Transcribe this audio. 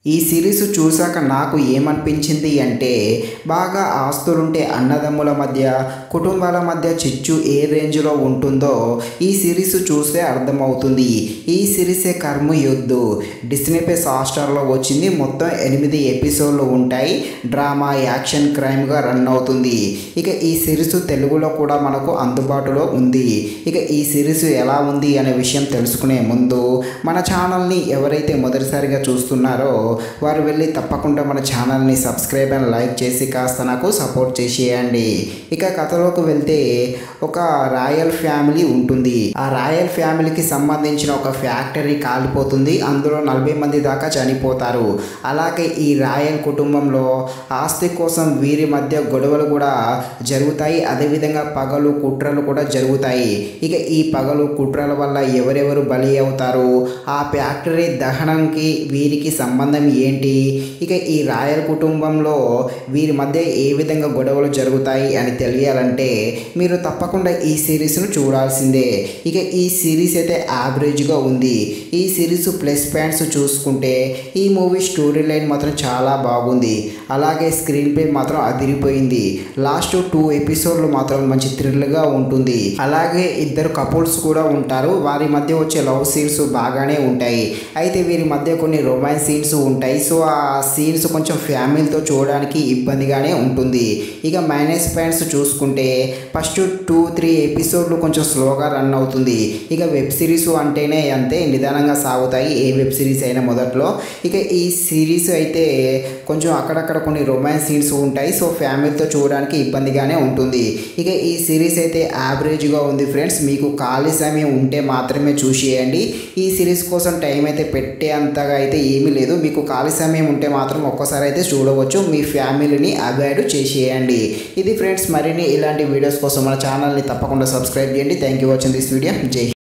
ఈ సిరీస్ చూశాక నాకు ఏమనిపించింది అంటే బాగా ఆస్తులుంటే అన్నదమ్ముల మధ్య కుటుంబాల మధ్య చిచ్చు ఏ రేంజ్లో ఉంటుందో ఈ సిరీస్ చూస్తే అర్థమవుతుంది ఈ సిరీసే కర్మ యుద్ధు డిస్నీ ప్లస్ హాట్స్టార్లో వచ్చింది మొత్తం ఎనిమిది ఎపిసోడ్లు ఉంటాయి డ్రామా యాక్షన్ క్రైమ్గా రన్ అవుతుంది ఇక ఈ సిరీస్ తెలుగులో కూడా మనకు అందుబాటులో ఉంది ఇక ఈ సిరీస్ ఎలా ఉంది అనే విషయం తెలుసుకునే ముందు మన ఛానల్ని ఎవరైతే మొదటిసారిగా చూస్తున్నారో వారు వెళ్ళి తప్పకుండా మన ఛానల్ని సబ్స్క్రైబ్ అండ్ లైక్ చేసి కాస్త నాకు సపోర్ట్ చేసేయండి ఇక కథలోకి వెళ్తే ఒక రాయల్ ఫ్యామిలీ ఉంటుంది ఆ రాయల్ ఫ్యామిలీకి సంబంధించిన ఒక ఫ్యాక్టరీ కాలిపోతుంది అందులో నలభై మంది దాకా చనిపోతారు అలాగే ఈ రాయల్ కుటుంబంలో ఆస్తి కోసం వీరి మధ్య గొడవలు కూడా జరుగుతాయి అదేవిధంగా పగలు కుట్రలు కూడా జరుగుతాయి ఇక ఈ పగలు కుట్రల వల్ల ఎవరెవరు బలి అవుతారు ఆ ఫ్యాక్టరీ దహనంకి వీరికి సంబంధం ఏంటి ఇక ఈ రాయల్ కుటుంబంలో వీరి మధ్య ఏ విధంగా గొడవలు జరుగుతాయి అని తెలియాలంటే మీరు తప్పకుండా ఈ సిరీస్ను చూడాల్సిందే ఇక ఈ సిరీస్ అయితే యావరేజ్గా ఉంది ఈ సిరీస్ ప్లస్ పాయింట్స్ చూసుకుంటే ఈ మూవీ స్టోరీ లైన్ మాత్రం చాలా బాగుంది అలాగే స్క్రీన్ ప్లే మాత్రం అదిరిపోయింది లాస్ట్ టూ ఎపిసోడ్లు మాత్రం మంచి థ్రిల్గా ఉంటుంది అలాగే ఇద్దరు కపుల్స్ కూడా ఉంటారు వారి మధ్య వచ్చే లవ్ సీన్స్ బాగానే ఉంటాయి అయితే వీరి మధ్య కొన్ని రొమాన్స్ సీన్స్ ఉంటాయి సో ఆ సీన్స్ కొంచెం ఫ్యామిలీతో చూడడానికి ఇబ్బందిగానే ఉంటుంది ఇక మైనస్ పాయింట్స్ చూసుకుంటే ఫస్ట్ టూ త్రీ ఎపిసోడ్లు కొంచెం స్లోగా రన్ అవుతుంది ఇక వెబ్ సిరీస్ అంటేనే అంతే నిదానంగా సాగుతాయి ఏ వెబ్ సిరీస్ అయినా మొదట్లో ఇక ఈ సిరీస్ అయితే కొంచెం అక్కడక్కడ కొన్ని రొమాన్స్ సీన్స్ ఉంటాయి సో ఫ్యామిలీతో చూడడానికి ఇబ్బందిగానే ఉంటుంది ఇక ఈ సిరీస్ అయితే యావరేజ్గా ఉంది ఫ్రెండ్స్ మీకు ఖాళీ సమయం ఉంటే మాత్రమే చూసేయండి ఈ సిరీస్ కోసం టైం అయితే పెట్టే అంతగా అయితే ఏమీ లేదు మీకు ఖాళీ సమయం ఉంటే మాత్రం ఒక్కసారి అయితే చూడవచ్చు మీ ఫ్యామిలీని అవాయిడ్ చేసేయండి ఇది ఫ్రెండ్స్ మరిన్ని ఇలాంటి వీడియోస్ కోసం మన ఛానల్ని తప్పకుండా సబ్స్క్రైబ్ చేయండి thank you watching this video జై